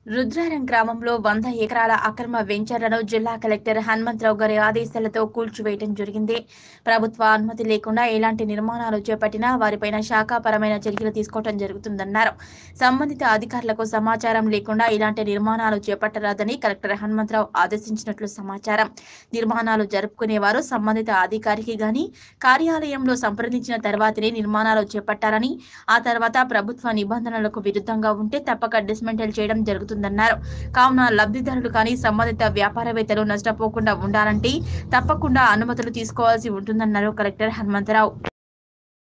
రుద్రారం గ్రామంలో వంద ఎకరాల అక్రమ వెంచర్లను జిల్లా కలెక్టర్ హనుమంతరావు గారి ఆదేశాలతో కూల్చివేయడం జరిగింది ప్రభుత్వ అనుమతి లేకుండా ఎలాంటి నిర్మాణాలు చేపట్టినా వారిపైన శాఖాపరమైన చర్యలు తీసుకోవడం జరుగుతుందన్నారు సంబంధిత అధికారులకు సమాచారం లేకుండా ఇలాంటి నిర్మాణాలు చేపట్టరాదని కలెక్టర్ హనుమంతరావు ఆదేశించినట్లు సమాచారం నిర్మాణాలు జరుపుకునేవారు సంబంధిత అధికారికి గాని కార్యాలయంలో సంప్రదించిన తర్వాతనే నిర్మాణాలు చేపట్టాలని ఆ తర్వాత ప్రభుత్వ నిబంధనలకు విరుద్ధంగా ఉంటే తప్పక డిస్మెంటల్ చేయడం జరుగుతుందన్నారు కావున లబ్ధిదారులు కానీ సంబంధిత వ్యాపారవేత్తలు నష్టపోకుండా ఉండాలంటే తప్పకుండా అనుమతులు తీసుకోవాల్సి ఉంటుందన్నారు కలెక్టర్ హనుమంతరావు